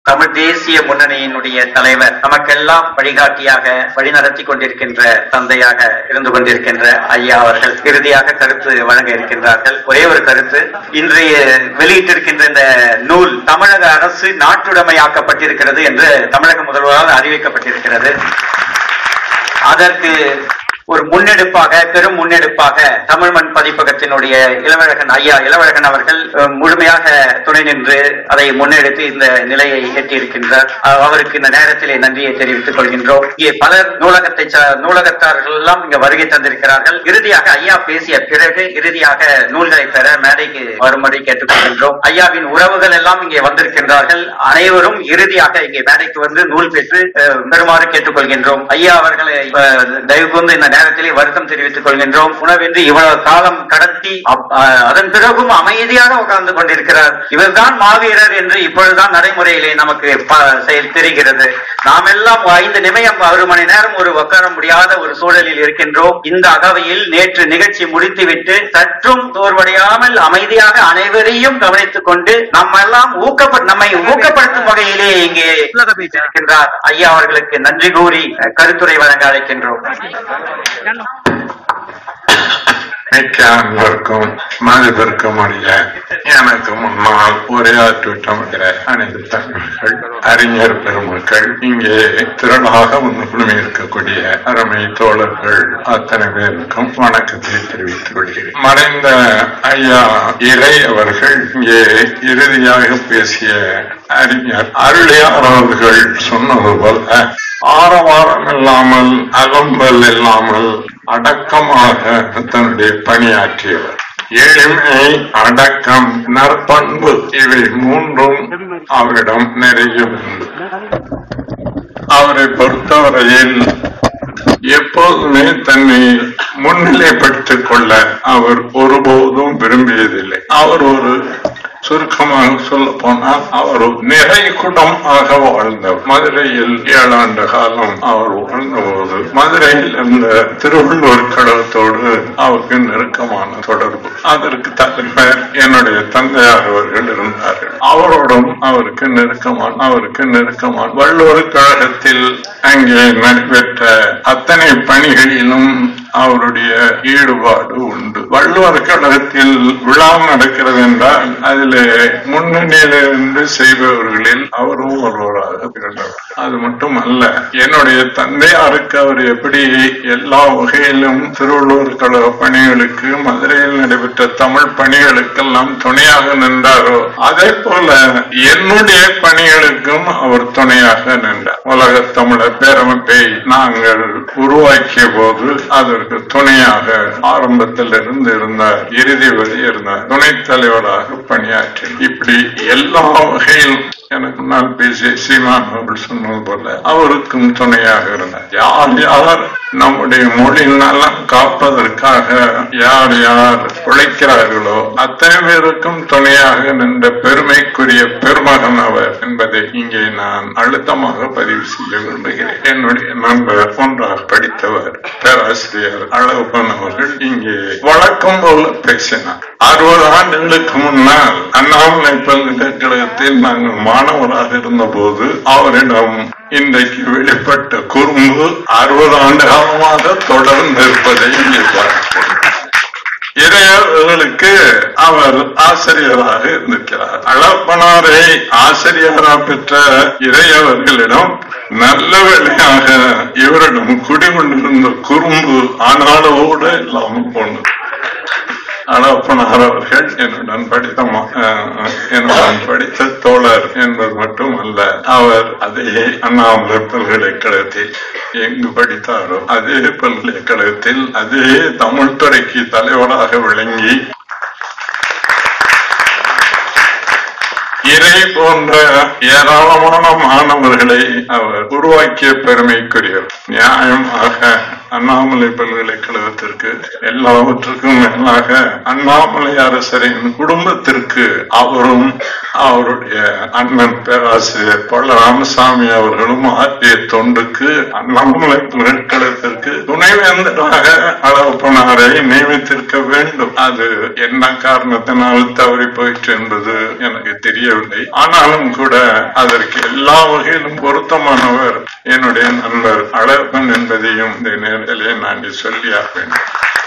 தமிழ் தேசிய முன்னணியினுடைய தலைவர் நமக்கெல்லாம் வழிகாட்டியாக வழிநடத்தி கொண்டிருக்கின்ற தந்தையாக இருந்து கொண்டிருக்கின்ற ஐயா அவர்கள் இறுதியாக கருத்து வழங்க இருக்கின்றார்கள் ஒரே ஒரு கருத்து இன்றைய வெளியிட்டிருக்கின்ற இந்த நூல் தமிழக அரசு நாட்டுடைமையாக்கப்பட்டிருக்கிறது என்று தமிழக முதல்வரால் அறிவிக்கப்பட்டிருக்கிறது அதற்கு ஒரு முன்னெடுப்பாக பெரும் முன்னெடுப்பாக தமிழ் மண் பதிப்பகத்தினுடைய இளவழகன் ஐயா இளவழகன் அவர்கள் அஹ், முழுமையாக துணை நின்று அதை முன்னெடுத்து இந்த நிலையை எட்டியிருக்கின்றார் அஹ், அவருக்கு இந்த நேரத்திலே நன்றியை தெரிவித்துக் கொள்கின்றோம் இங்கே பலர் நூலகத்தை சா- நூலகத்தார்கள் எல்லாம் இங்க வருகை தந்திருக்கிறார்கள் இறுதியாக ஐயா பேசிய பிறகு இறுதியாக நூல்களை பெற மேடைக்கு வரும்படி கேட்டுக்கொள்கின்றோம் ஐயாவின் உறவுகள் எல்லாம் இங்கே வந்திருக்கின்றார்கள் அனைவரும் இறுதியாக இங்கே மேடைக்கு வந்து நூல் பெற்று அஹ், பெறுமாறு கேட்டுக்கொள்கின்றோம் ஐயா அவர்களை அஹ், தயவு கூர்ந்து இந்த நேரத்திலே வருத்தம் தெரிவித்துக் கொள்கின்றோம் உணவின்றி இவ்வளவு காலம் கடத்தி அப்- அஹ், அதன் பிறகும் அமைதியாக உட்கார்ந்து கொண்டிருக்கிறார் இவர்தான் மாவீரர் என்று இப்பொழுதுதான் நடைமுறையிலே நமக்கு ப- செயல் தெரிகிறது நாம் எல்லாம் ஐந்து நிமிடம் ஒரு மணி நேரம் ஒரு உட்கார முடியாத ஒரு சூழலில் இருக்கின்றோம் இந்த அகவையில் நேற்று நிகழ்ச்சி முடித்துவிட்டு சற்றும் சோர்வடையாமல் அமைதியாக அனைவரையும் கவனித்துக் கொண்டு நம்ம எல்லாம் ஊக்கப்ப நம்மை ஊக்கப்படுத்தும் வகையிலே இங்கே இருக்கின்றார் ஐயா அவர்களுக்கு நன்றி கூறி அஹ், கருத்துரை வழங்க அழைக்கின்றோம் மிக்க அன்பருக்கும் மதிப்பிற்கும் உரிய எனக்கு முன்னால் உரையாற்றிவிட்டமிக்கிற அனைத்து தமிழர்கள் அறிஞர் பெருமக்கள் இங்கே திரளாக வந்து குழுமி இருக்கக்கூடிய அருமை தோழர்கள் அத்தனை பேருக்கும் வணக்கத்தை தெரிவித்துக் கொள்கிறேன் மறைந்த ஐயா இறை அவர்கள் இங்கே இறுதியாக பேசிய அறிஞர் அருளியார் அவர்கள் சொன்னது போல ஆரவாரம் இல்லாமல் அலம்பல் இல்லாமல் அடக்கமாக தன்னுடைய பணியாற்றியவர் எளிமை அடக்கம் நற்பண்பு இவை மூன்றும் அவரிடம் நிறைய உண்டு அவரை பொறுத்தவரையில் எப்போதுமே தன்னை முன்னிலைப்படுத்திக் கொள்ள அவர் ஒருபோதும் விரும்பியதில்லை அவர் ஒரு சுருக்கமாக சொல்ல போனால் அவர் ஒரு நிறை குடமாக வாழ்ந்தவர் மதுரையில் ஏழாண்டு காலம் அவர் வாழ்ந்தபோது மதுரையில் இருந்த திருவள்ளூர் கழகத்தோடு அவருக்கு நெருக்கமான தொடர்பு அதற்கு தலைவர் என்னுடைய தந்தையார் அவர்கள் இருந்தார்கள் அவரோடும் அவருக்கு நெருக்கமான அவருக்கு நெருக்கமான வள்ளுவர் கழகத்தில் அங்கே நடைபெற்ற அத்தனை பணிகளிலும் அவருடைய ஈடுபாடு உண்டு வள்ளுவர் கழகத்தில் விழா நடக்கிறது என்றால் அதிலே முன்னணியிலிருந்து செய்பவர்களில் அவரும் ஒருவராக திகழ்ந்தவர் அது மட்டும் அல்ல என்னுடைய தந்தையாருக்கு அவர் எப்படி எல்லா வகையிலும் திருவள்ளூர் கழக பணிகளுக்கு மதுரையில் நடைபெற்ற தமிழ் பணிகளுக்கெல்லாம் துணையாக நின்றாரோ அதே போல என்னுடைய பணிகளுக்கும் அவர் துணையாக நின்றார் உலக தமிழர் பேரமைப்பை நாங்கள் உருவாக்கிய போது அதற்கு துணையாக ஆரம்பத்தில் இருந்து இருந்தார் இறுதி வரை இருந்தார் துணைத் தலைவராக பணியாற்றினார் இப்படி எல்லா வகையிலும் எனக்கு முன்னால் பேசிய சீமான் அவர்கள் சொன்னது போல அவருக்கும் துணையாக இருந்தார் யார் யார் நம்முடைய மொழி நலம் காப்பதற்காக யார் யார் உழைக்கிறார்களோ அத்தனை பேருக்கும் துணையாக நின்ற பெருமைக்குரிய பெருமகன் அவர் என்பதை இங்கே நான் அழுத்தமாக பதிவு செய்ய விரும்புகிறேன் என்னுடைய நண்பர் ஒன்றாக படித்தவர் பேராசிரியர் அழகப்பன் அவர்கள் இங்கே வழக்கம் போல பேசினார் அறுபது ஆண்டுகளுக்கு முன்னால் அண்ணாமலை பல்கலைக்கழகத்தில் நாங்கள் மாணவராக இருந்தபோது அவரிடம் இன்றைக்கு வெளிப்பட்ட குறும்பு அறுபது ஆண்டு காலமாக தொடர்ந்து இருப்பதை இங்கே பார்க்கிறோம் இறையர்களுக்கு அவர் ஆசிரியராக இருந்திருக்கிறார் அளப்பனாரை ஆசிரியராக பெற்ற இறையவர்களிடம் நல்ல வேளையாக இவரிடம் குடிகொண்டிருந்த குறும்பு ஆனாலோட இல்லாமல் போனது அளப்பனார் அவர்கள் என்னுடன் படித்த ம- அஹ், என்னுடன் படித்த தோழர் என்பது மட்டுமல்ல அவர் அதே அண்ணாமலை பல்கலைக்கழகத்தில் எங்கு படித்தாரோ அதே பல்கலைக்கழகத்தில் அதே தமிழ் துறைக்கு தலைவராக விளங்கி இறை போன்ற ஏராளமான மாணவர்களை அவர் உருவாக்கிய பெருமைக்குரியவர் நியாயமாக அண்ணாமலை பல்கலைக்கழகத்திற்கு எல்லாவற்றுக்கும் மேலாக அண்ணாமலை அரசரின் குடும்பத்திற்கு அவரும் அவருடைய அண்ணன் பேராசிரியர் பல ராமசாமி அவர்களும் ஆற்றிய தொண்டுக்கு அண்ணாமலை பல்கலைக்கழகத்திற்கு துணைவேந்தராக அளவப்பனாரை நியமித்திருக்க வேண்டும் அது என்ன காரணத்தினால் தவறி போயிற்று என்பது எனக்கு தெரியவில்லை தெரியவில்லை ஆனாலும் கூட அதற்கு எல்லா வகையிலும் பொருத்தமானவர் என்னுடைய நண்பர் அழகன் என்பதையும் இந்த நேரத்திலே நான் சொல்லியாக வேண்டும்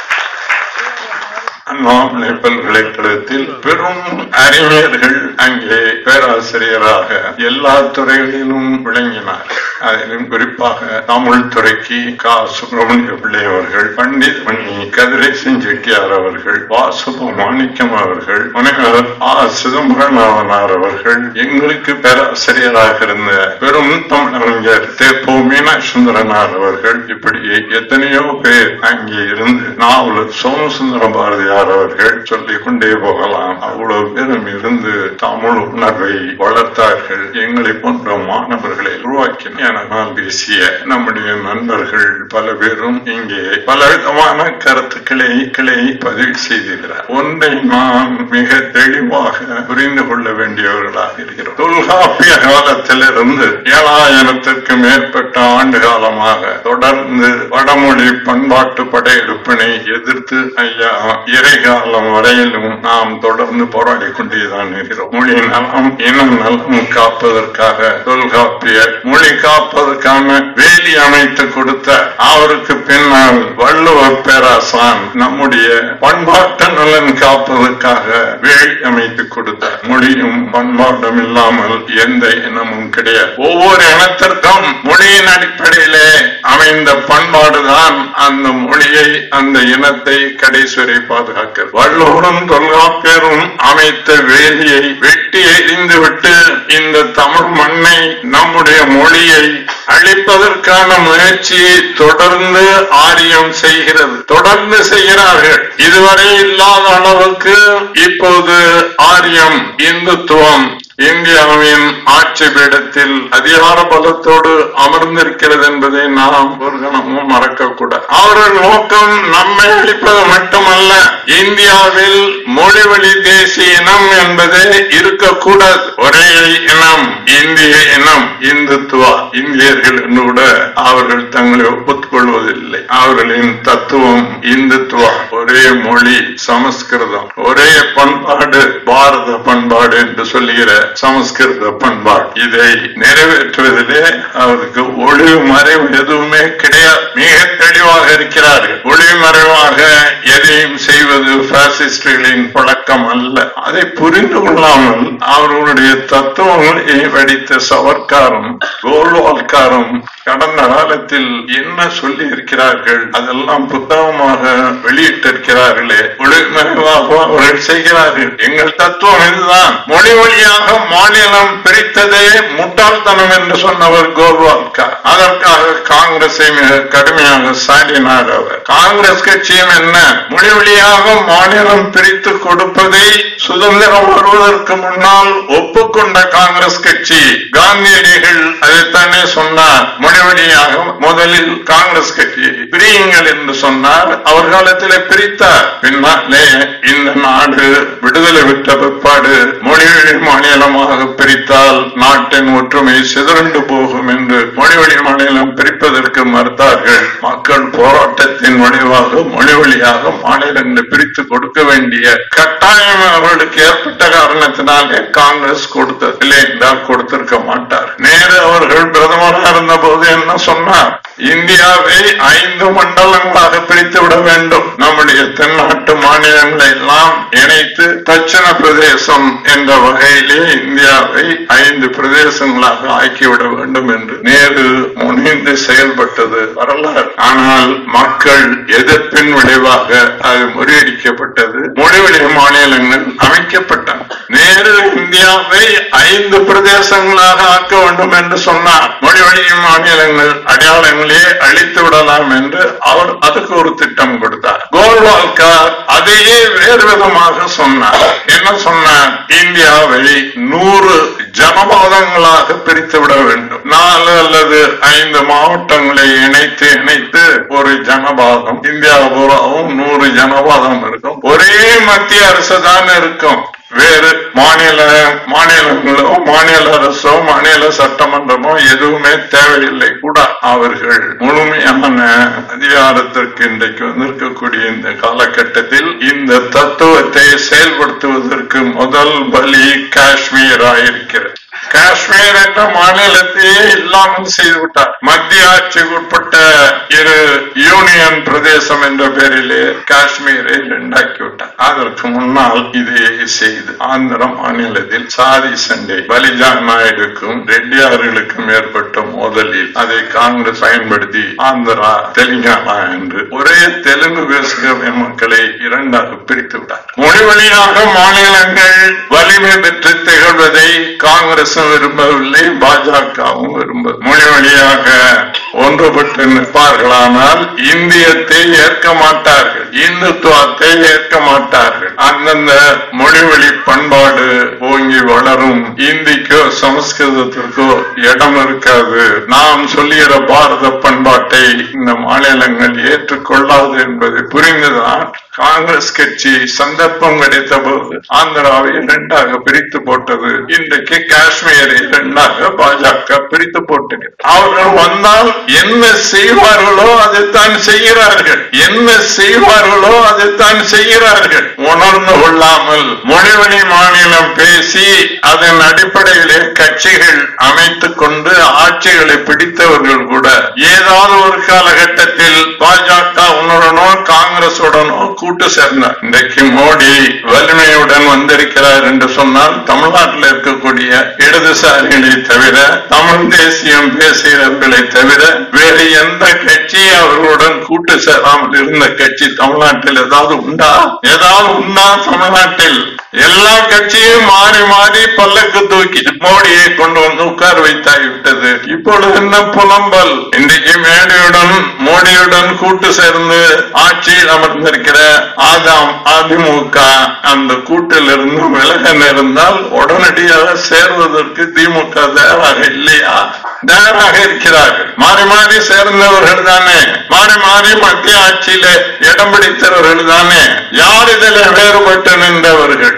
அண்ணாமலை பல்கலைக்கழகத்தில் பெரும் அறிஞர்கள் அங்கே பேராசிரியராக எல்லா துறைகளிலும் விளங்கினார் அதிலும் குறிப்பாக தமிழ் துறைக்கு கா சுப்பிரமணிய பிள்ளை அவர்கள் பண்டிதமணி கதிரேசன் செட்டியார் அவர்கள் வாசுப மாணிக்கம் அவர்கள் முனைவர் ஆ சிதம்பரநாதனார் அவர்கள் எங்களுக்கு பேராசிரியராக இருந்த பெரும் தமிழறிஞர் தேப்போ மீனாட்சுந்தரனார் அவர்கள் இப்படி எத்தனையோ பேர் அங்கே இருந்து நாவலர் சோமசுந்தர பாரதியார் அவர்கள் சொல்லிக் கொண்டே போகலாம் அவ்வளவு பேரும் இருந்து தமிழ் உணர்வை வளர்த்தார்கள் எங்களை போன்ற மாணவர்களை உருவாக்கின நான் பேசிய நம்முடைய நண்பர்கள் பல பேரும் இங்கே பல விதமான கருத்துக்களை கிளை பதிவு செய்திருக்கிறார் ஒன்றை நான் மிக தெளிவாக புரிந்து கொள்ள வேண்டியவர்களாக இருக்கிறோம் தொல்காப்பிய காலத்திலிருந்து ஏழாயிரத்திற்கு மேற்பட்ட ஆண்டு காலமாக தொடர்ந்து வடமொழி பண்பாட்டு படையெடுப்பினை எதிர்த்து ஐயா இறைகாலம் வரையிலும் நாம் தொடர்ந்து போராடி கொண்டேதான் இருக்கிறோம் மொழி நலம் இனம் நலம் காப்பதற்காக தொல்காப்பியர் மொழி காப்பதற்கான வேலி அமைத்து கொடுத்த அவருக்கு பின்னால் வள்ளுவர் பேராசான் நம்முடைய பண்பாட்டு நலன் காப்பதற்காக வேலி அமைத்து கொடுத்தார் மொழியும் பண்பாடும் இல்லாமல் எந்த இனமும் கிடையாது ஒவ்வொரு இனத்திற்கும் மொழியின் அடிப்படையிலே அமைந்த பண்பாடுதான் அந்த மொழியை அந்த இனத்தை கடைசி வரை பாதுகாக்கிறது வள்ளுவரும் தொல்காப்பியரும் அமைத்த வேலியை வெட்டி எறிந்துவிட்டு இந்த தமிழ் மண்ணை நம்முடைய மொழியை அழிப்பதற்கான முயற்சியை தொடர்ந்து ஆரியம் செய்கிறது தொடர்ந்து செய்கிறார்கள் இதுவரை இல்லாத அளவுக்கு இப்போது ஆரியம் இந்துத்துவம் இந்தியாவின் ஆட்சி பீடத்தில் அதிகார பலத்தோடு அமர்ந்திருக்கிறது என்பதை நாம் ஒரு கணமும் மறக்கக்கூடாது அவர்கள் நோக்கம் நம்மை அளிப்பது மட்டுமல்ல இந்தியாவில் மொழிவழி தேசிய இனம் என்பதே இருக்கக்கூடாது ஒரே இனம் இந்திய இனம் இந்துத்துவா இந்தியர்கள் என்று கூட அவர்கள் தங்களை ஒப்புக் கொள்வதில்லை அவர்களின் தத்துவம் இந்துத்துவா ஒரே மொழி சமஸ்கிருதம் ஒரே பண்பாடு பாரத பண்பாடு என்று சொல்லுகிற சமஸ்கிருத பண்பாடு இதை நிறைவேற்றுவதிலே அவருக்கு ஒளிவு மறைவு எதுவுமே கிடையாது மிக தெளிவாக இருக்கிறார்கள் ஒளிவு மறைவாக எதையும் செய்வது பாசிஸ்டுகளின் பழக்கம் அல்ல அதை புரிந்து கொள்ளாமல் அவர்களுடைய தத்துவங்களை வடித்த சவர்க்காரும் கோல்வால்காரும் கடந்த காலத்தில் என்ன சொல்லி இருக்கிறார்கள் அதெல்லாம் புத்தகமாக வெளியிட்டிருக்கிறார்களே ஒளிவு மறைவாக அவர்கள் செய்கிறார்கள் எங்கள் தத்துவம் இதுதான் மொழி வழியாக மாநிலம் பிரித்ததே முட்டாள்தனம் என்று சொன்னவர் கோல்வால்கர் அதற்காக காங்கிரஸை மிக கடுமையாக சாடினார் அவர் காங்கிரஸ் கட்சியும் என்ன மொழி வழியாக மாநிலம் பிரித்து கொடுப்பதை சுதந்திரம் வருவதற்கு முன்னால் ஒப்புக்கொண்ட காங்கிரஸ் கட்சி காந்தியடிகள் அதைத்தானே சொன்னார் மொழி வழியாக முதலில் காங்கிரஸ் கட்சி பிரியுங்கள் என்று சொன்னார் அவர் காலத்திலே பிரித்தார் பின்னாலே இந்த நாடு விடுதலை விட்ட பிற்பாடு மொழி வழி மாநிலமாக பிரித்தால் நாட்டின் ஒற்றுமை சிதறண்டு போகும் என்று மொழி வழி மாநிலம் பிரிப்பதற்கு மறுத்தார்கள் மக்கள் போராட்டத்தின் விளைவாக மொழி வழியாக மாநிலங்களை பிரித்து கொடுக்க வேண்டிய கட்டாயம் அவர்களுக்கு ஏற்பட்ட காரணத்தினாலே காங்கிரஸ் கொடுத்தது இல்லை என்றால் கொடுத்திருக்க மாட்டார் நேரு அவர்கள் பிரதமராக இருந்த போது என்ன சொன்னார் இந்தியாவை ஐந்து மண்டலங்களாக பிரித்து விட வேண்டும் நம்முடைய தென்னாட்டு மாநிலங்களை எல்லாம் இணைத்து தட்சிண பிரதேசம் என்ற வகையிலே இந்தியாவை ஐந்து பிரதேசங்களாக ஆக்கிவிட வேண்டும் என்று நேரு முனைந்து செயல்பட்டது வரலாறு ஆனால் மக்கள் எதிர்ப்பின் விளைவாக அது முறியடிக்கப்பட்டது மொழிவழி மாநிலங்கள் அமைக்கப்பட்டன நேரு இந்தியாவை ஐந்து பிரதேசங்களாக ஆக்க வேண்டும் என்று சொன்னார் மொழிவழி மாநிலங்கள் அடையாளங்களே அழித்து விடலாம் என்று அவர் அதுக்கு ஒரு திட்டம் கொடுத்தார் கோல்வால்கர் அதையே வேறு விதமாக சொன்னார் என்ன சொன்னார் இந்தியாவை நூறு ஜனபாதங்களாக பிரித்து விட வேண்டும் நாலு அல்லது ஐந்து மாவட்டங்களை இணைத்து இணைத்து ஒரு ஜனபாதம் இந்தியா பூராவும் நூறு ஜனபாதம் இருக்கும் ஒரே மத்திய அரசு தான் இருக்கும் வேறு மாநில மாநிலங்களோ மாநில அரசோ மாநில சட்டமன்றமோ எதுவுமே தேவையில்லை கூட அவர்கள் முழுமையான அதிகாரத்திற்கு இன்றைக்கு வந்திருக்கக்கூடிய இந்த காலகட்டத்தில் இந்த தத்துவத்தை செயல்படுத்துவதற்கு முதல் பலி காஷ்மீர் ஆயிருக்கிறது காஷ்மீர் என்ற மாநிலத்தையே இல்லாமல் செய்துவிட்டார் மத்திய ஆட்சிக்கு உட்பட்ட இரு யூனியன் பிரதேசம் என்ற பெயரிலே காஷ்மீரை உண்டாக்கிவிட்டார் அதற்கு முன்னால் இதையே செய்து ஆந்திர மாநிலத்தில் சாதி சண்டை பலிஜான் நாயுடுக்கும் ரெட்டியார்களுக்கும் ஏற்பட்ட மோதலில் அதை காங்கிரஸ் பயன்படுத்தி ஆந்திரா தெலுங்கானா என்று ஒரே தெலுங்கு பேசுகிற மக்களை இரண்டாக பிரித்து விட்டார் மொழி வழியாக மாநிலங்கள் வலிமை பெற்று திகழ்வதை காங்கிரசும் விரும்பவில்லை பாஜகவும் விரும்ப மொழி வழியாக ஒன்றுபட்டு நிற்பார்களானால் இந்தியத்தை ஏற்க மாட்டார்கள் இந்துத்துவத்தை ஏற்க மாட்டார்கள் அந்தந்த மொழிவழி பண்பாடு ஓங்கி வளரும் இந்திக்கோ சமஸ்கிருதத்திற்கோ இடம் இருக்காது நாம் சொல்லுகிற பாரத பண்பாட்டை இந்த மாநிலங்கள் ஏற்றுக்கொள்ளாது என்பது புரிந்துதான் காங்கிரஸ் கட்சி சந்தர்ப்பம் கிடைத்த போது ஆந்திராவை இரண்டாக பிரித்து போட்டது இன்றைக்கு காஷ்மீரை இரண்டாக பாஜக பிரித்து போட்டது அவர்கள் வந்தால் என்ன செய்வார்களோ அதைத்தான் செய்கிறார்கள் என்ன செய்வார்களோ அதைத்தான் செய்கிறார்கள் உணர்ந்து கொள்ளாமல் மொழிவழி மாநிலம் பேசி அதன் அடிப்படையிலே கட்சிகள் அமைத்துக் கொண்டு ஆட்சிகளை பிடித்தவர்கள் கூட ஏதாவது ஒரு காலகட்டத்தில் பாஜக உணரனோ காங்கிரசுடனோ கூட்டு சேர்ந்தார் இன்றைக்கு மோடி வலிமையுடன் வந்திருக்கிறார் என்று சொன்னால் தமிழ்நாட்டில் இருக்கக்கூடிய இடதுசாரிகளை தவிர தமிழ் தேசியம் பேசுகிறவர்களை தவிர வேறு எந்த கட்சி அவர்களுடன் கூட்டு சேராமல் இருந்த கட்சி தமிழ்நாட்டில் ஏதாவது உண்டா ஏதாவது உண்டா தமிழ்நாட்டில் எல்லா கட்சியும் மாறி மாறி பல்லக்கு தூக்கி மோடியை கொண்டு வந்து உட்கார வைத்தாகிவிட்டது இப்பொழுது என்ன புலம்பல் இன்றைக்கு மேடியுடன் மோடியுடன் கூட்டு சேர்ந்து ஆட்சியில் அமர்ந்திருக்கிற ஆதாம் அதிமுக அந்த கூட்டில் இருந்து விலக நேர்ந்தால் உடனடியாக சேர்வதற்கு திமுக தயாராக இல்லையா தயாராக இருக்கிறார்கள் மாறி மாறி சேர்ந்தவர்கள் தானே மாறி மாறி மத்திய ஆட்சியில இடம் பிடித்தவர்கள் தானே யார் இதில் வேறுபட்டு நின்றவர்கள்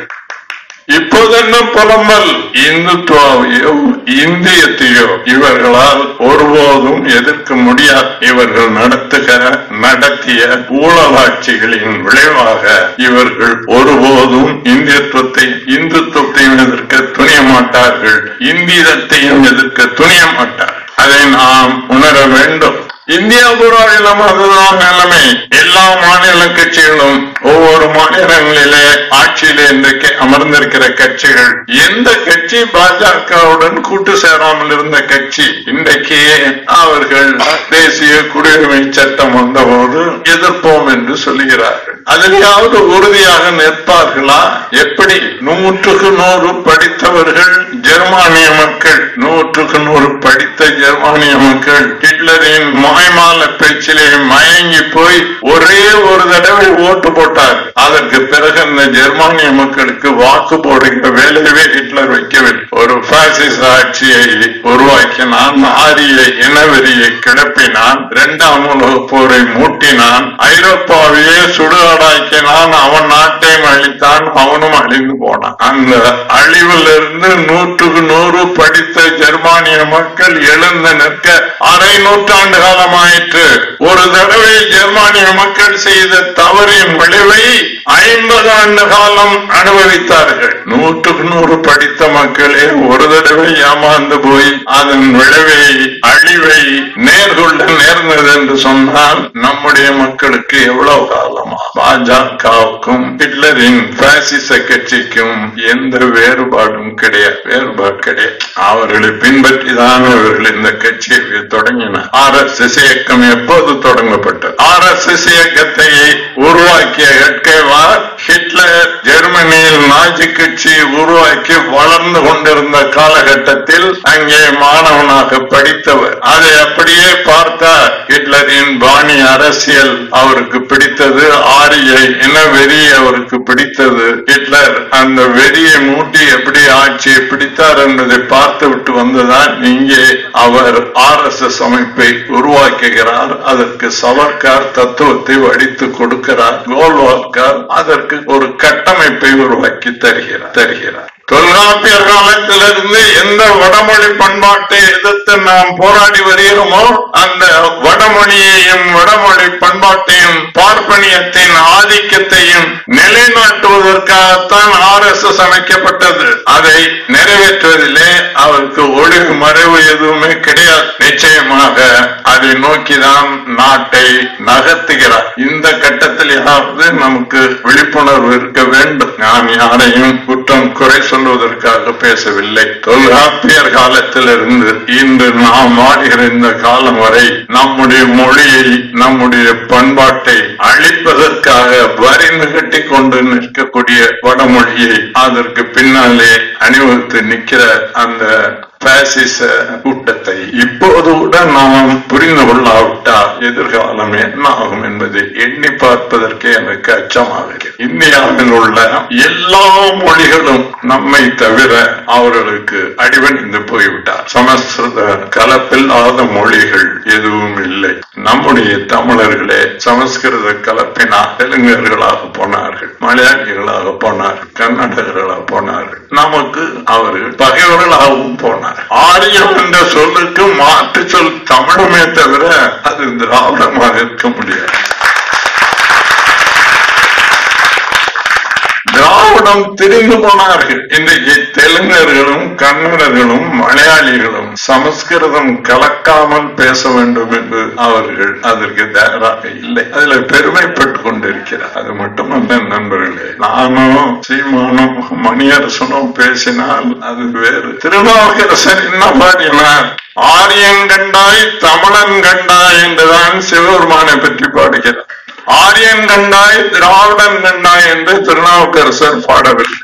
இப்போதென்ன புலம்பல் இந்துத்துவாவையோ இந்தியத்தையோ இவர்களால் ஒருபோதும் எதிர்க்க முடியாது இவர்கள் நடத்துகிற நடத்திய ஊழலாட்சிகளின் விளைவாக இவர்கள் ஒருபோதும் இந்தியத்துவத்தை இந்துத்துவத்தையும் எதிர்க்க துணிய மாட்டார்கள் இந்தியத்தையும் எதிர்க்க துணிய மாட்டார்கள் அதை நாம் உணர வேண்டும் இந்தியா பூராவிலும் அதுதான் நிலைமை எல்லா மாநில கட்சிகளும் ஒவ்வொரு மாநிலங்களிலே ஆட்சியிலே இன்றைக்கு அமர்ந்திருக்கிற கட்சிகள் எந்த கட்சி பாஜகவுடன் கூட்டு சேராமல் இருந்த கட்சி இன்றைக்கு அவர்கள் தேசிய குடியுரிமை சட்டம் வந்தபோது எதிர்ப்போம் என்று சொல்லுகிறார்கள் அதிலாவது உறுதியாக நிற்பார்களா எப்படி நூற்றுக்கு நூறு படித்தவர்கள் ஜெர்மானிய மக்கள் நூற்றுக்கு நூறு படித்த ஜெர்மானிய மக்கள் ஹிட்லரின் மாய்மால பேச்சிலே மயங்கி போய் ஒரே ஒரு தடவை ஓட்டு போட்டார் அதற்கு பிறகு அந்த ஜெர்மானிய மக்களுக்கு வாக்கு போடுகிற வேலையவே ஹிட்லர் வைக்கவில்லை ஒரு பாசிச ஆட்சியை உருவாக்கினான் ஆரிய இனவெறியை கிளப்பினான் இரண்டாம் உலக போரை மூட்டினான் ஐரோப்பாவையே சுடுகாடாக்கினான் அவன் நாட்டையும் அழித்தான் அவனும் அழிந்து போனான் அந்த அழிவிலிருந்து நூற்றுக்கு நூறு படித்த ஜெர்மானிய மக்கள் எழுந்து நிற்க அரை நூற்றாண்டு காலமாயிற்று ஒரு தடவை ஜெர்மானிய மக்கள் செய்த தவறின் விளைவை ஐம்பது ஆண்டு காலம் அனுபவித்தார்கள் நூற்றுக்கு நூறு படித்த மக்களே ஒரு தடவை ஏமாந்து போய் அதன் விளைவை அழிவை நேர்கொள்ள நேர்ந்தது என்று சொன்னால் நம்முடைய மக்களுக்கு எவ்வளவு காலமா பாஜகவுக்கும் ஹிட்லரின் பாசிச கட்சிக்கும் எந்த வேறுபாடும் கிடையாது வேறுபாடு கிடையாது அவர்களை பின்பற்றிதான் அவர்கள் இந்த கட்சியை தொடங்கினார் ஆர் எஸ் எஸ் இயக்கம் எப்போது தொடங்கப்பட்டது ஆர் எஸ் எஸ் இயக்கத்தை உருவாக்கிய எட்கைவார் ஹிட்லர் ஜெர்மனியில் நாஜி கட்சி உருவாக்கி வளர்ந்து கொண்டிருந்த காலகட்டத்தில் அங்கே மாணவனாக படித்தவர் அதை அப்படியே பார்த்தார் ஹிட்லரின் பாணி அரசியல் அவருக்கு பிடித்தது ஆரிய இன வெறி அவருக்கு பிடித்தது ஹிட்லர் அந்த வெறியை மூட்டி எப்படி ஆட்சியை பிடித்தார் என்பதை பார்த்து விட்டு வந்துதான் இங்கே அவர் ஆர் எஸ் எஸ் அமைப்பை உருவாக்குகிறார் அதற்கு சவர்கார் தத்துவத்தை வடித்து கொடுக்கிறார் கோல்வால்கர் அதற்கு நமக்கு ஒரு கட்டமைப்பை உருவாக்கி தருகிறார் தருகிறார் தொல்காப்பியர் காலத்திலிருந்து எந்த வடமொழி பண்பாட்டை எதிர்த்து நாம் போராடி வருகிறோமோ அந்த வடமொழியையும் வடமொழி பண்பாட்டையும் பார்ப்பனியத்தின் ஆதிக்கத்தையும் நிலைநாட்டுவதற்காகத்தான் ஆர் எஸ் எஸ் அமைக்கப்பட்டது அதை நிறைவேற்றுவதிலே அவருக்கு ஒளிவு மறைவு எதுவுமே கிடையாது நிச்சயமாக அதை நோக்கிதான் நாட்டை நகர்த்துகிறார் இந்த கட்டத்திலேயாவது நமக்கு விழிப்புணர்வு இருக்க வேண்டும் நான் யாரையும் குற்றம் குறை சொல்வதற்காக பேசவில்லை தொல்காப்பியர் காலத்திலிருந்து இன்று நாம் வாழ்கிற இந்த காலம் வரை நம்முடைய மொழியை நம்முடைய பண்பாட்டை அழிப்பதற்காக வரிந்து கட்டி கொண்டு நிற்கக்கூடிய வடமொழியை அதற்கு பின்னாலே அணிவகுத்து நிற்கிற அந்த பாசிச கூட்டத்தை இப்போது கூட நாம் புரிந்து கொள்ளாவிட்டால் எதிர்காலம் என்ன ஆகும் என்பதை எண்ணி பார்ப்பதற்கே எனக்கு அச்சமாக இருக்கிறது. இந்தியாவில் உள்ள எல்லா மொழிகளும் நம்மை தவிர அவர்களுக்கு அடிபணிந்து போய்விட்டார் சமஸ்கிருத கலப்பில்லாத மொழிகள் எதுவும் இல்லை நம்முடைய தமிழர்களே சமஸ்கிருத கலப்பினால் தெலுங்கர்களாக போனார்கள் மலையாளிகளாக போனார்கள் கன்னடர்களாக போனார்கள் நமக்கு அவர்கள் பகைவர்களாகவும் போனார் ஆரியம் என்ற சொல்லுக்கு மாற்று சொல் தமிழுமே தவிர அது திராவிடமாக இருக்க முடியாது திராவிடம் திரிந்து போனார்கள் இன்றைக்கு தெலுங்கர்களும் கன்னடர்களும் மலையாளிகளும் சமஸ்கிருதம் கலக்காமல் பேச வேண்டும் என்று அவர்கள் அதற்கு தயாராக இல்லை அதுல பெருமைப்பட்டுக் கொண்டிருக்கிறார் அது மட்டுமல்ல நண்பர்களே நானும் சீமானும் மணியரசனும் பேசினால் அது வேறு திருநாவுக்கரசர் என்ன பாடினார் ஆரியன் கண்டாய் தமிழன் கண்டாய் என்றுதான் சிவபெருமானை பற்றி பாடுகிறார் ஆரியன் கண்டாய் திராவிடன் கண்டாய் என்று திருநாவுக்கரசர் பாடவில்லை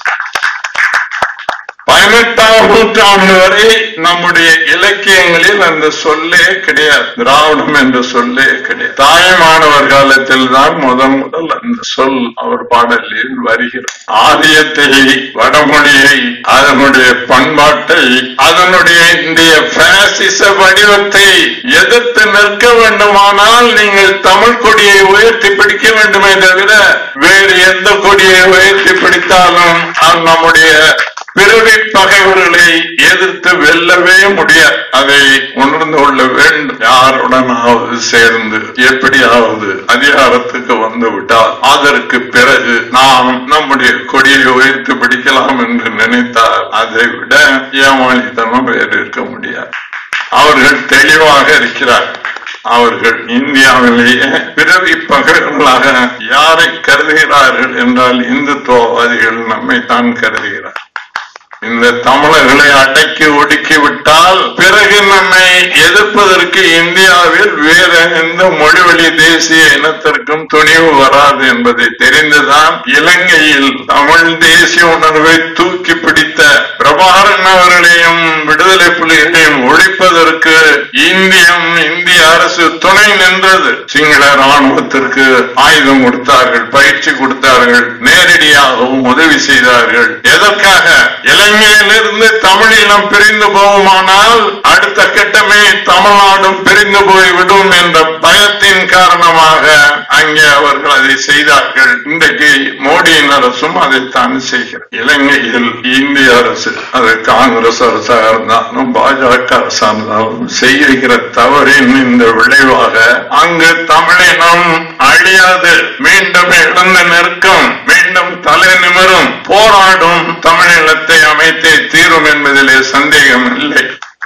பதினெட்டாம் நூற்றாண்டு வரை நம்முடைய இலக்கியங்களில் அந்த சொல்லே கிடையாது திராவிடம் என்ற சொல்லே கிடையாது தாயமானவர் காலத்தில் தான் முதன் முதல் அந்த சொல் அவர் பாடலில் வருகிறது ஆரியத்தை வடமொழியை அதனுடைய பண்பாட்டை அதனுடைய இந்திய பாசிச வடிவத்தை எதிர்த்து நிற்க வேண்டுமானால் நீங்கள் தமிழ் கொடியை உயர்த்தி பிடிக்க வேண்டுமே தவிர வேறு எந்த கொடியை உயர்த்தி பிடித்தாலும் அது நம்முடைய பிறவி பகைவர்களை எதிர்த்து வெல்லவே முடியாது அதை உணர்ந்து கொள்ள வேண்டும் யாருடனாவது சேர்ந்து எப்படியாவது அதிகாரத்துக்கு வந்து விட்டால் அதற்கு பிறகு நாம் நம்முடைய கொடியை உயர்த்தி பிடிக்கலாம் என்று நினைத்தால் அதை விட ஏமாளித்தனம் வேறு இருக்க முடியாது அவர்கள் தெளிவாக இருக்கிறார்கள் அவர்கள் இந்தியாவிலேயே பிறவி பகைவர்களாக யாரை கருதுகிறார்கள் என்றால் இந்துத்துவவாதிகள் நம்மை தான் கருதுகிறார் இந்த தமிழர்களை அடக்கி ஒடுக்கி விட்டால் பிறகு நம்மை எதிர்ப்பதற்கு இந்தியாவில் வேற எந்த மொழிவழி தேசிய இனத்திற்கும் துணிவு வராது என்பதை தெரிந்துதான் இலங்கையில் தமிழ் தேசிய உணர்வை தூக்கி பிடித்த பிரபாகரன் அவர்களையும் விடுதலை புலிகளையும் ஒழிப்பதற்கு இந்தியம் இந்திய அரசு துணை நின்றது சிங்கள ராணுவத்திற்கு ஆயுதம் கொடுத்தார்கள் பயிற்சி கொடுத்தார்கள் நேரடியாகவும் உதவி செய்தார்கள் எதற்காக இலங்கையிலிருந்து தமிழீழம் பிரிந்து போகுமானால் அடுத்த கட்டமே தமிழ்நாடும் பிரிந்து போய்விடும் என்ற பயத்தின் காரணமாக அங்கே அவர்கள் அதை செய்தார்கள் இன்றைக்கு மோடியின் அரசும் அதைத்தான் செய்கிறார் இலங்கையில் இந்திய அரசு அது காங்கிரஸ் அரசாக இருந்தாலும் பாஜக அரசாக இருந்தாலும் செய்கிற தவறின் இந்த விளைவாக அங்கு தமிழினம் அழியாது மீண்டும் எழுந்து நிற்கும் மீண்டும் தலை நிமிரும் போராடும் தமிழினத்தை அமைத்தே தீரும் என்பதிலே சந்தேகம் இல்லை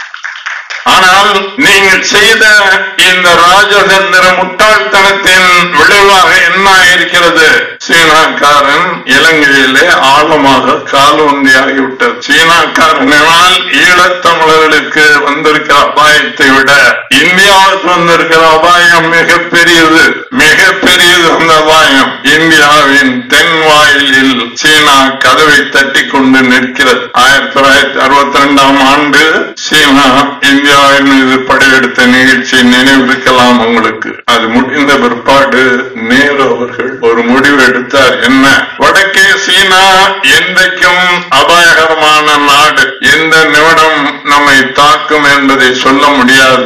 ஆனால் நீங்கள் செய்த இந்த ராஜதந்திர முட்டாள்தனத்தின் விளைவாக என்ன இருக்கிறது சீனாக்காரன் இலங்கையிலே ஆழமாக காலூந்தியாகிவிட்டது சீனாக்காரனால் ஈழத்தமிழர்களுக்கு வந்திருக்கிற அபாயத்தை விட இந்தியாவுக்கு வந்திருக்கிற அபாயம் மிகப்பெரியது மிகப்பெரியது அந்த அபாயம் இந்தியாவின் தென் வாயிலில் சீனா கதவை தட்டி கொண்டு நிற்கிறது ஆயிரத்தி தொள்ளாயிரத்தி அறுபத்தி ரெண்டாம் ஆண்டு சீனா இந்தியாவின் மீது படையெடுத்த நிகழ்ச்சி நினைவிருக்கலாம் உங்களுக்கு அது முடிந்த பிற்பாடு நேரு அவர்கள் ஒரு முடிவு எடுத்தார் என்ன வடக்கே சீனா என்றைக்கும் அபாயகரமான நாடு எந்த நிமிடம் நம்மை தாக்கும் என்பதை சொல்ல முடியாது ஆக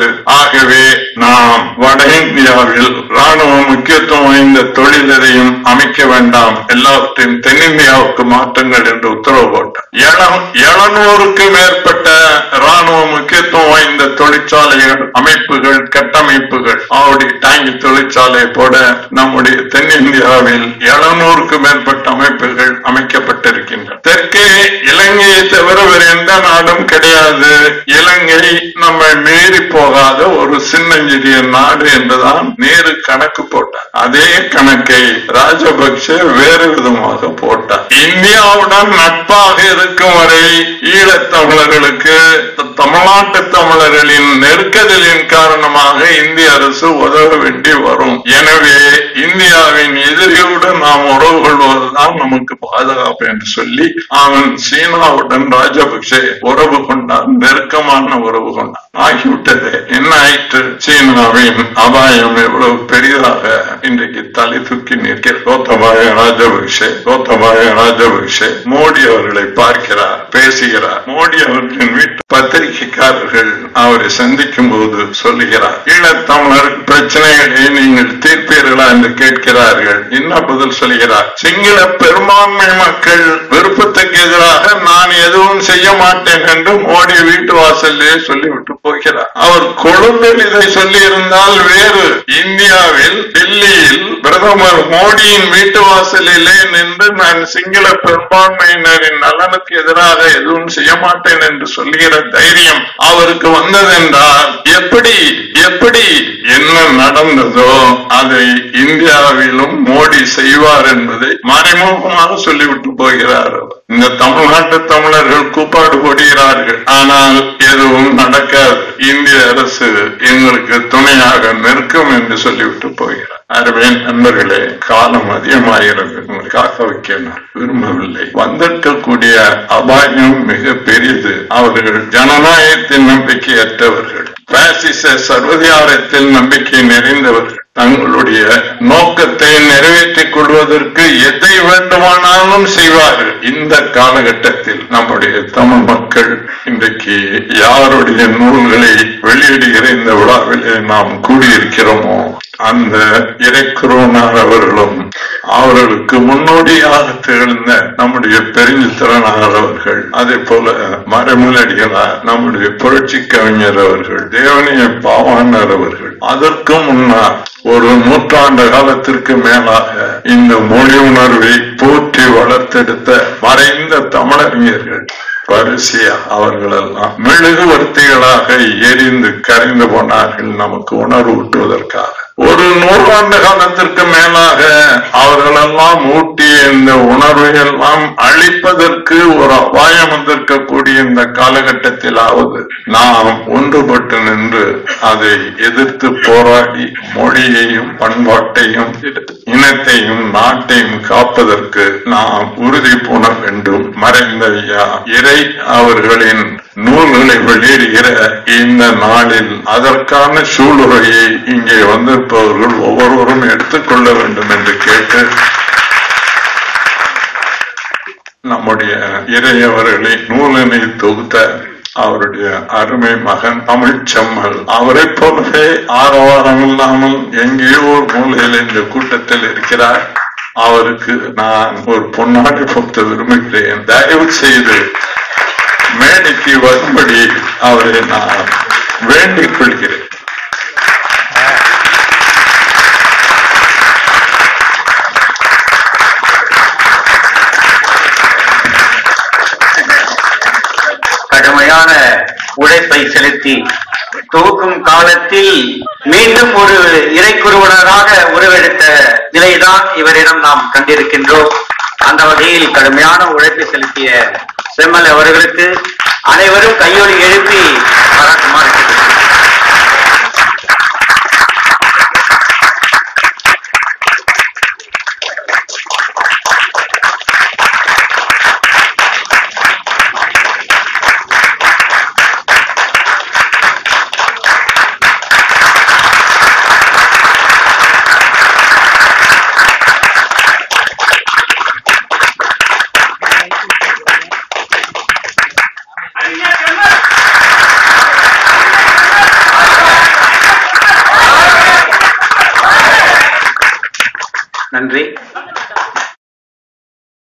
ஆகவே நாம் வட இந்தியாவில் ராணுவ முக்கியத்துவம் வாய்ந்த தொழில் எதையும் அமைக்க வேண்டாம் எல்லாவற்றையும் தென்னிந்தியாவுக்கு மாற்றுங்கள் என்று உத்தரவு போட்டார் எழுநூறுக்கு மேற்பட்ட ராணுவ முக்கியத்துவம் வாய்ந்த தொழிற்சாலைகள் அமைப்புகள் கட்டமைப்புகள் ஆவடி டாங்கி தொழிற்சாலை போட நம்முடைய தென்னிந்தியாவில் எழுநூறுக்கு மேற்பட்ட அமைப்புகள் அமைக்கப்பட்டிருக்கின்றன தெற்கே இலங்கையை தவிர வேறு எந்த நாடும் கிடையாது இலங்கை நம்ம மீறி போகாத ஒரு சின்னஞ்சிறிய நாடு என்றுதான் நேரு கணக்கு போட்டார் அதே கணக்கை ராஜபக்ச வேறு விதமாக போட்டார் இந்தியாவுடன் நட்பாக இருக்கும் வரை ஈழத்தமிழர்களுக்கு தமிழ்நாட்டு தமிழர்களின் நெருக்கதலின் காரணமாக இந்திய அரசு உதவ வேண்டி வரும் எனவே இந்தியாவின் எதிரியுடன் நாம் உறவு கொள்வதுதான் நமக்கு பாதுகாப்பு என்று சொல்லி அவன் சீனாவுடன் ராஜபக்சே உறவு கொண்டான் நெருக்கமான உறவு கொண்டான் ஆகிவிட்டது என்ன ஆயிற்று சீனாவின் அபாயம் எவ்வளவு பெரிதாக இன்றைக்கு தலை தூக்கி நிற்கிற கோத்தபாய ராஜபக்சே கோத்தபாய ராஜபக்சே மோடி அவர்களை பார்க்கிறார் பேசுகிறார் மோடி அவர்களின் வீட்டு பத்திரிகைக்காரர்கள் அவரை சந்திக்கும் போது சொல்லுகிறார் ஈழத்தமிழர் பிரச்சனைகளை நீங்கள் தீர்ப்பீர்களா என்று கேட்கிறார்கள் என்ன பதில் சொல்கிறார் சிங்கள பெரும்பான்மை மக்கள் விருப்பத்துக்கு எதிராக நான் எதுவும் செய்ய மாட்டேன் என்று மோடி வீட்டு வாசல்லே சொல்லிவிட்டு போகிறார் அவர் கொழும்பில் இதை சொல்லி இருந்தால் வேறு இந்தியாவில் டெல்லியில் பிரதமர் மோடியின் வீட்டு வாசலிலே நின்று நான் சிங்கள பெரும்பான்மையினரின் நலனுக்கு எதிராக எதுவும் செய்ய மாட்டேன் என்று சொல்லுகிற தைரியம் அவருக்கு வந்ததென்றால் எப்படி எப்படி என்ன நடந்ததோ அதை இந்தியாவிலும் மோடி செய்வார் என்பதை மறைமுகமாக சொல்லிவிட்டு போகிறார் இந்த தமிழ்நாட்டு தமிழர்கள் கூப்பாடு போடுகிறார்கள் ஆனால் எதுவும் நடக்காது இந்திய அரசு எங்களுக்கு துணையாக நிற்கும் என்று சொல்லிவிட்டு போகிறார் அருவே நண்பர்களே காலம் அதிகமாகிறது காக்க வைக்க நான் விரும்பவில்லை வந்திருக்கக்கூடிய அபாயம் மிக பெரியது அவர்கள் ஜனநாயகத்தின் நம்பிக்கையற்றவர்கள் பாசிச சர்வதிகாரத்தில் நம்பிக்கை நிறைந்தவர்கள் தங்களுடைய நோக்கத்தை நிறைவேற்றிக் கொள்வதற்கு எதை வேண்டுமானாலும் செய்வார்கள் இந்த காலகட்டத்தில் நம்முடைய தமிழ் மக்கள் இன்றைக்கு யாருடைய நூல்களை வெளியிடுகிற இந்த விழாவிலே நாம் கூடியிருக்கிறோமோ அந்த இறைக்குரோனார் அவர்களும் அவர்களுக்கு முன்னோடியாக திகழ்ந்த நம்முடைய பெருஞ்சித்திரனார் அவர்கள் அதே போல மரமுலடிகளார் நம்முடைய புரட்சி கவிஞர் அவர்கள் தேவனிய பாவாணர் அவர்கள் அதற்கு முன்னால் ஒரு நூற்றாண்டு காலத்திற்கு மேலாக இந்த மொழி உணர்வை போற்றி வளர்த்தெடுத்த மறைந்த தமிழறிஞர்கள் வரிசையா அவர்களெல்லாம் மெழுகுவர்த்திகளாக எரிந்து கரைந்து போனார்கள் நமக்கு உணர்வு ஊட்டுவதற்காக ஒரு நூறாண்டு காலத்திற்கு மேலாக அவர்களெல்லாம் ஊட்டிய இந்த உணர்வை எல்லாம் அழிப்பதற்கு ஒரு அபாயம் வந்திருக்கக்கூடிய இந்த காலகட்டத்திலாவது நாம் ஒன்றுபட்டு நின்று அதை எதிர்த்து போராடி மொழியையும் பண்பாட்டையும் இனத்தையும் நாட்டையும் காப்பதற்கு நாம் உறுதி பூண வேண்டும் மறைந்த ஐயா இறை அவர்களின் நூல்களை வெளியிடுகிற இந்த நாளில் அதற்கான சூளுரையை இங்கே வந்திருப்பவர்கள் ஒவ்வொருவரும் எடுத்துக்கொள்ள வேண்டும் என்று கேட்டு நம்முடைய இறையவர்களை நூலினை தொகுத்த அவருடைய அருமை மகன் தமிழ்ச்செம்மல் அவரை போலவே ஆரவாரம் இல்லாமல் எங்கேயோ ஒரு மூலையில் இந்த கூட்டத்தில் இருக்கிறார் அவருக்கு நான் ஒரு பொன்னாடை பொறுத்த விரும்புகிறேன் தயவு செய்து மேடைக்கு வரும்படி அவரை நான் வேண்டிக் கொள்கிறேன் கடுமையான உழைப்பை செலுத்தி தூக்கும் காலத்தில் மீண்டும் ஒரு இறைக்குருவனராக உருவெடுத்த நிலைதான் இவரிடம் நாம் கண்டிருக்கின்றோம் அந்த வகையில் கடுமையான உழைப்பை செலுத்திய செம்மல் அவர்களுக்கு அனைவரும் கையொலி எழுப்பி பாராட்டுமாறு கேட்டுக்கொள்கிறேன். அறிஞர் செல்வர் நன்றி